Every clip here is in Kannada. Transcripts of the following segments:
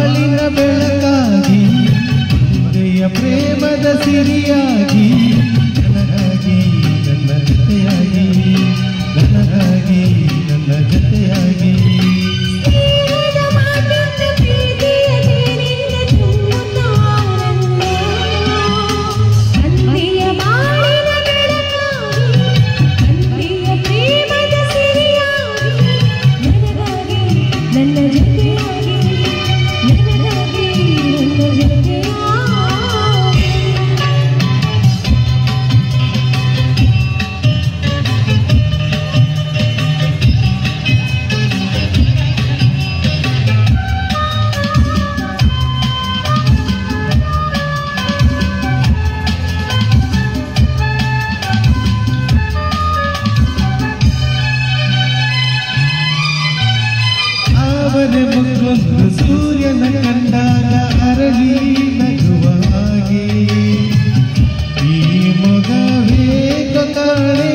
ಬಾಳಿನ ಬೆಳಕಾಗಿ ತಂದೆಯ ಪ್ರೇಮದ ಸಿರಿಯಾಗಿ ನನಗಾಗಿ ನನ್ನ ಜೊತೆಯಾಗಿ ನನಗಾಗಿ ನನ್ನ ಜೊತೆಯಾಗಿ ಸ್ನೇಹದ ಮಾತಿನ ಪ್ರೀತಿಯ ನೀನಿಂದ ತುಂಬುತ್ತಾರಲ್ಲ ತಂದೆಯ ಬಾಳಿನ ಬೆಳಕಾಗಿ ತಂದೆಯ ಪ್ರೇಮದ ಸಿರಿಯಾಗಿ ನನಗಾಗಿ ನನ್ನ ಜೊತೆಯಾಗಿ ನನಗಾಗಿ ನನ್ನ ಜೊತೆಯಾಗಿ ಅವನ ಮುಖೊಂದು ಸೂರ್ಯನ ಕಂಡಾಗ ಅರಳಿ ನಗುವ ಹಾಗೆ ಈ ಮೊಗವೇ ಕಾಣೆ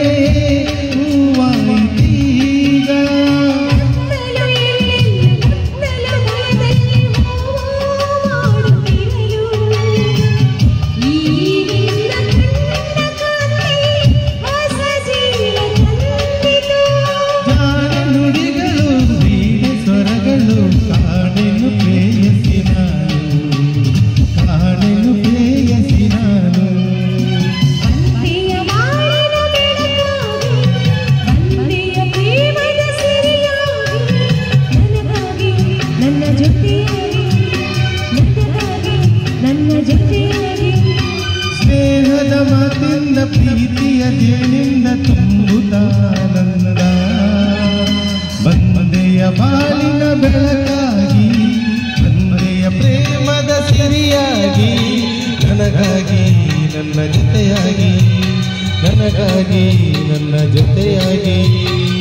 ಹೂವಾಯಿತೀಗ ಮುತ್ತಲು ಎಲ್ಲೆಲ್ಲ ಮುತ್ತಲು ಮನದಲ್ಲಿ ಹೂವು ಮಾಡುತ್ತಿರಲು ಈ ನಿನ್ನ ಕಣ್ಣ ಕಾಂತಿ ಹೊಸ ಜೀವ ತಂದಿತು ಜಾಣ ನುಡಿಗಳು ವೀಣೆ ಸ್ವರಗಳು ಕಾಣೆನು ಪ್ರೇಯಸಿ ನಾನು ಕಾಣೆನು ಪ್ರೇಯಸಿ ನಾನು ಅಂತೆಯ ಬಾಳಿನ ಬೆಳಕಾಗಿ ಅಂತೆಯ ಪ್ರೇಮದ ಸಿರಿಯಾಗಿ ನನಗಾಗಿ ನನ್ನ ಜೊತೆಯಾಗಿ ನನಗಾಗಿ ನನ್ನ ಜೊತೆಯಾಗಿ ಸ್ನೇಹದ ಮಾತಿಂದ ಪ್ರೀತಿಯ ಜೇನಿಂದ ತುಂಬುತ್ತಾನಂದ ಬಂದೆಯ ಬಾಳಿನ ಬೆಳಕಾಗಿ ಬಂದೆಯ ಪ್ರೇಮದ ಸಿರಿಯಾಗಿ ನನಗಾಗಿ ನನ್ನ ಜೊತೆಯಾಗಿ ನನಗಾಗಿ ನನ್ನ ಜೊತೆಯಾಗಿ